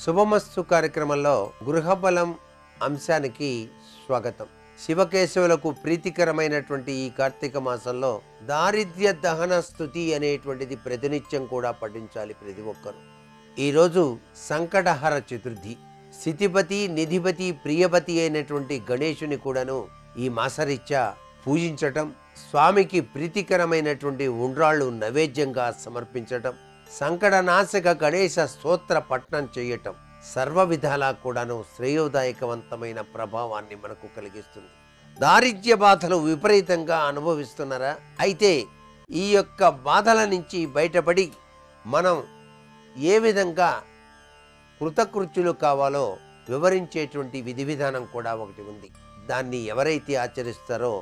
శుభమస్తు కార్యక్రమంలో గృహబలం అంశానికి స్వాగతం శివకేశవులకు ప్రీతికరమైనటువంటి ఈ కార్తీక మాసంలో దారిద్ర్య దహన స్థుతి అనేటువంటిది ప్రతినిత్యం కూడా పఠించాలి ప్రతి ఒక్కరు ఈరోజు సంకటహర చతుర్థి స్థితిపతి నిధిపతి ప్రియపతి అయినటువంటి గణేశుని కూడాను ఈ మాసరీత్యా పూజించటం స్వామికి ప్రీతికరమైనటువంటి ఉండ్రాళ్ళు నైవేద్యంగా సమర్పించటం సంకటనాశక గణేశ స్తోత్ర పఠనం చేయటం సర్వ విధాలా కూడాను శ్రేయోదాయకవంతమైన ప్రభావాన్ని మనకు కలిగిస్తుంది దారిద్ర్య బాధలు విపరీతంగా అనుభవిస్తున్నారా అయితే ఈ యొక్క బాధల నుంచి బయటపడి మనం ఏ విధంగా కృతకృత్యులు కావాలో వివరించేటువంటి విధి విధానం కూడా ఒకటి ఉంది దాన్ని ఎవరైతే ఆచరిస్తారో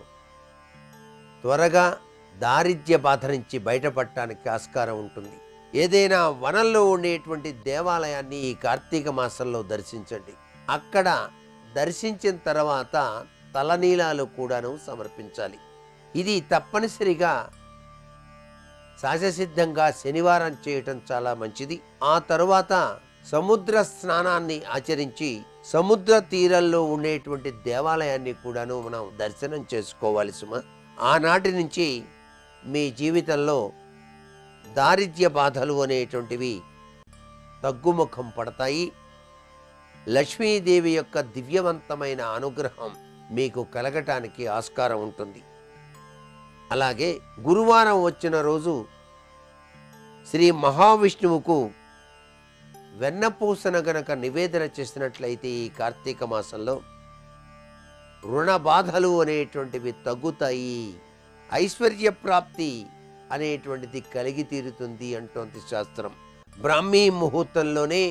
త్వరగా దారిద్ర్య బాధ నుంచి బయటపడటానికి ఆస్కారం ఉంటుంది ఏదైనా వనంలో ఉండేటువంటి దేవాలయాన్ని ఈ కార్తీక మాసంలో దర్శించండి అక్కడ దర్శించిన తర్వాత తలనీలాలు కూడాను సమర్పించాలి ఇది తప్పనిసరిగా సహజసిద్ధంగా శనివారం చేయటం చాలా మంచిది ఆ తరువాత సముద్ర స్నానాన్ని ఆచరించి సముద్ర తీరంలో ఉండేటువంటి దేవాలయాన్ని కూడాను మనం దర్శనం చేసుకోవాలి సుమ ఆనాటి నుంచి మీ జీవితంలో దారిద్ర్య బాధలు అనేటువంటివి తగ్గుముఖం పడతాయి లక్ష్మీదేవి యొక్క దివ్యవంతమైన అనుగ్రహం మీకు కలగటానికి ఆస్కారం ఉంటుంది అలాగే గురువారం వచ్చిన రోజు శ్రీ మహావిష్ణువుకు వెన్నపూసన గనక నివేదన చేసినట్లయితే ఈ కార్తీక మాసంలో రుణ బాధలు అనేటువంటివి తగ్గుతాయి ఐశ్వర్య ప్రాప్తి అనేటువంటిది కలిగి తీరుతుంది అంటోంది శాస్త్రం బ్రాహ్మీ ముహూర్తంలోనే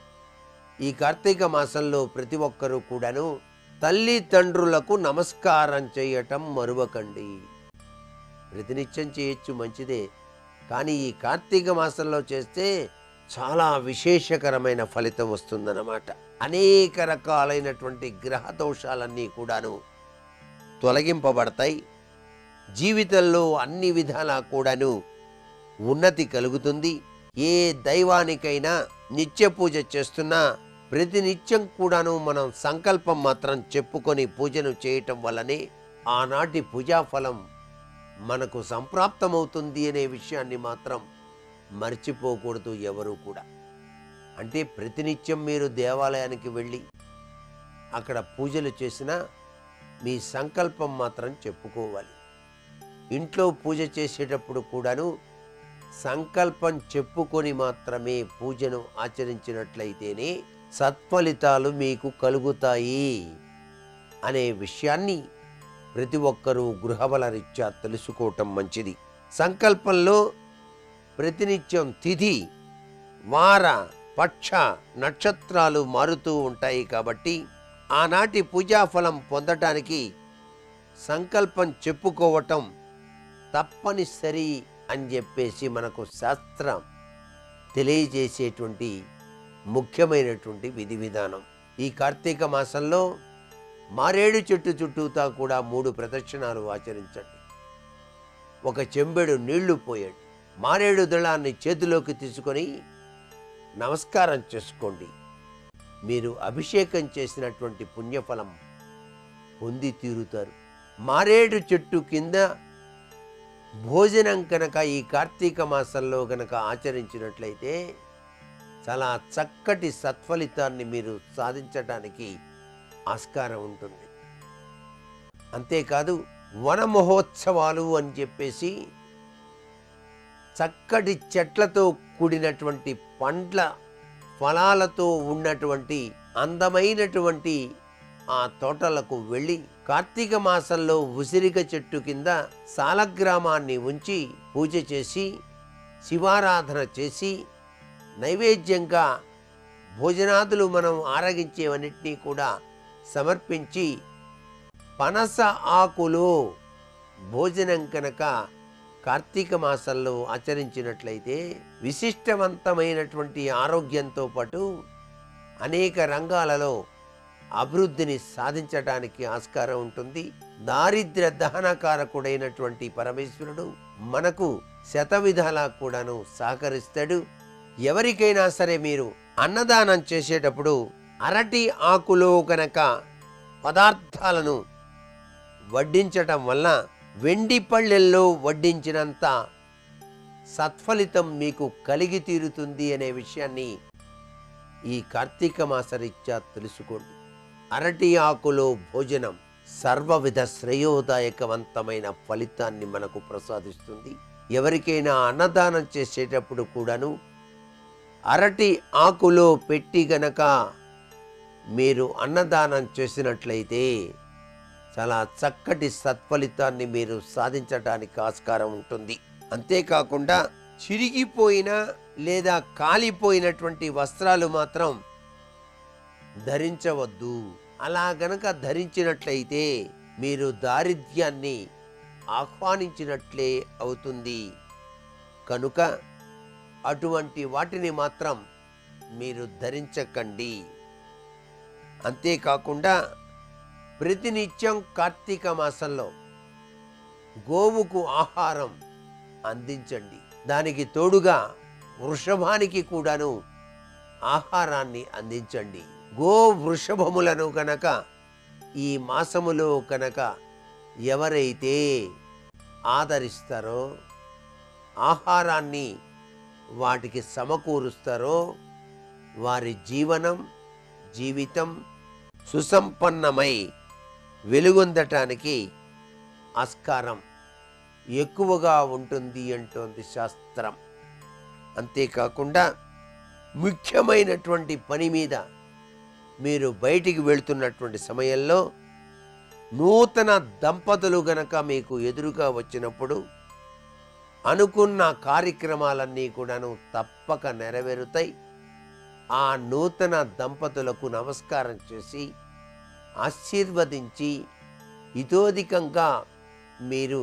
ఈ కార్తీక మాసంలో ప్రతి ఒక్కరూ కూడాను తల్లిదండ్రులకు నమస్కారం చేయటం మరువకండి ప్రతినిత్యం చేయొచ్చు మంచిదే కానీ ఈ కార్తీక మాసంలో చేస్తే చాలా విశేషకరమైన ఫలితం వస్తుందన్నమాట అనేక రకాలైనటువంటి గ్రహ దోషాలన్నీ కూడాను తొలగింపబడతాయి జీవితంలో అన్ని విధాలా కూడాను ఉన్నతి కలుగుతుంది ఏ దైవానికైనా నిత్య పూజ చేస్తున్నా ప్రతి నిత్యం కూడాను మనం సంకల్పం మాత్రం చెప్పుకొని పూజను చేయటం వల్లనే ఆనాటి పూజాఫలం మనకు సంప్రాప్తమవుతుంది అనే విషయాన్ని మాత్రం మర్చిపోకూడదు ఎవరు కూడా అంటే ప్రతినిత్యం మీరు దేవాలయానికి వెళ్ళి అక్కడ పూజలు చేసినా మీ సంకల్పం మాత్రం చెప్పుకోవాలి ఇంట్లో పూజ చేసేటప్పుడు కూడాను సంకల్పం చెప్పుకొని మాత్రమే పూజను ఆచరించినట్లయితేనే సత్ఫలితాలు మీకు కలుగుతాయి అనే విషయాన్ని ప్రతి ఒక్కరూ గృహబల రీత్యా తెలుసుకోవటం మంచిది సంకల్పంలో ప్రతినిత్యం తిథి వార పక్ష నక్షత్రాలు మారుతూ ఉంటాయి కాబట్టి ఆనాటి పూజాఫలం పొందటానికి సంకల్పం చెప్పుకోవటం తప్పనిసరి అని చెప్పేసి మనకు శాస్త్రం తెలియజేసేటువంటి ముఖ్యమైనటువంటి విధి విధానం ఈ కార్తీక మాసంలో మారేడు చెట్టు చుట్టూతా కూడా మూడు ప్రదక్షిణాలు ఆచరించండి ఒక చెంబెడు నీళ్లు పోయండి మారేడు దళాన్ని చేతిలోకి తీసుకొని నమస్కారం చేసుకోండి మీరు అభిషేకం చేసినటువంటి పుణ్యఫలం పొంది తీరుతారు మారేడు చెట్టు కింద భోజనం కనుక ఈ కార్తీక మాసంలో కనుక ఆచరించినట్లయితే చాలా చక్కటి సత్ఫలితాన్ని మీరు సాధించడానికి ఆస్కారం ఉంటుంది అంతేకాదు వన మహోత్సవాలు అని చెప్పేసి చక్కటి చెట్లతో కూడినటువంటి పండ్ల ఫలాలతో ఉన్నటువంటి అందమైనటువంటి ఆ తోటలకు వెళ్ళి కార్తీక మాసంలో ఉసిరిక చెట్టు కింద సాలగ్రామాన్ని ఉంచి పూజ చేసి శివారాధన చేసి నైవేద్యంగా భోజనాదులు మనం ఆరగించేవన్నిటినీ కూడా సమర్పించి పనస ఆకులు భోజనం కనుక కార్తీక మాసంలో ఆచరించినట్లయితే విశిష్టవంతమైనటువంటి ఆరోగ్యంతో పాటు అనేక రంగాలలో అభివృద్ధిని సాధించడానికి ఆస్కారం ఉంటుంది దారిద్ర్య దహనకారకుడైనటువంటి పరమేశ్వరుడు మనకు శత విధాలా కూడాను సహకరిస్తాడు ఎవరికైనా సరే మీరు అన్నదానం చేసేటప్పుడు అరటి ఆకులో గనక పదార్థాలను వడ్డించటం వల్ల వెండి పళ్ళెల్లో వడ్డించినంత సత్ఫలితం మీకు కలిగి తీరుతుంది అనే విషయాన్ని ఈ కార్తీక మాసరీత్యా తెలుసుకోండి అరటి ఆకులో భోజనం సర్వవిధ శ్రేయోదాయకవంతమైన ఫలితాన్ని మనకు ప్రసాదిస్తుంది ఎవరికైనా అన్నదానం చేసేటప్పుడు కూడాను అరటి ఆకులో పెట్టి గనక మీరు అన్నదానం చేసినట్లయితే చాలా చక్కటి సత్ఫలితాన్ని మీరు సాధించడానికి ఆస్కారం ఉంటుంది అంతేకాకుండా చిరిగిపోయిన లేదా కాలిపోయినటువంటి వస్త్రాలు మాత్రం ధరించవద్దు అలా గనక ధరించినట్లయితే మీరు దారిద్ర్యాన్ని ఆహ్వానించినట్లే అవుతుంది కనుక అటువంటి వాటిని మాత్రం మీరు ధరించకండి అంతేకాకుండా ప్రతినిత్యం కార్తీక మాసంలో గోవుకు ఆహారం అందించండి దానికి తోడుగా వృషభానికి కూడాను ఆహారాన్ని అందించండి గో వృషభములను కనుక ఈ మాసములో కనుక ఎవరైతే ఆదరిస్తారో ఆహారాన్ని వాటికి సమకూరుస్తారో వారి జీవనం జీవితం సుసంపన్నమై వెలుగొందటానికి ఆస్కారం ఎక్కువగా ఉంటుంది అంటోంది శాస్త్రం అంతేకాకుండా ముఖ్యమైనటువంటి పని మీద మీరు బయటికి వెళ్తున్నటువంటి సమయంలో నూతన దంపతులు గనక మీకు ఎదురుగా వచ్చినప్పుడు అనుకున్న కార్యక్రమాలన్నీ కూడాను తప్పక నెరవేరుతాయి ఆ నూతన దంపతులకు నమస్కారం చేసి ఆశీర్వదించి ఇతోధికంగా మీరు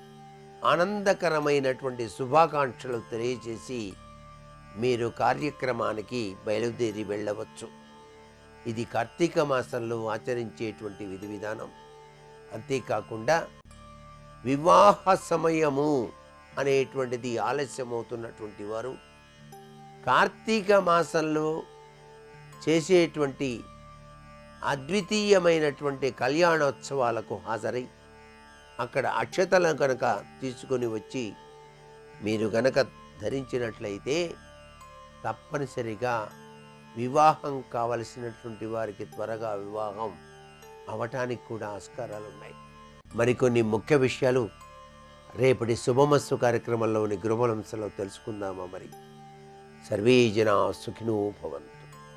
ఆనందకరమైనటువంటి శుభాకాంక్షలు తెలియజేసి మీరు కార్యక్రమానికి బయలుదేరి వెళ్ళవచ్చు ఇది కార్తీక మాసంలో ఆచరించేటువంటి విధి విధానం అంతేకాకుండా వివాహ సమయము అనేటువంటిది ఆలస్యమవుతున్నటువంటి వారు కార్తీక మాసంలో చేసేటువంటి అద్వితీయమైనటువంటి కళ్యాణోత్సవాలకు హాజరై అక్కడ అక్షతలను కనుక తీసుకొని వచ్చి మీరు గనక ధరించినట్లయితే తప్పనిసరిగా వివాహం కావలసినటువంటి వారికి త్వరగా వివాహం అవటానికి కూడా ఆస్కారాలు ఉన్నాయి మరికొన్ని ముఖ్య విషయాలు రేపటి శుభమస్సు కార్యక్రమంలోని గృహలంశలో తెలుసుకుందామా మరి సర్వే జనా సుఖినో భవంతు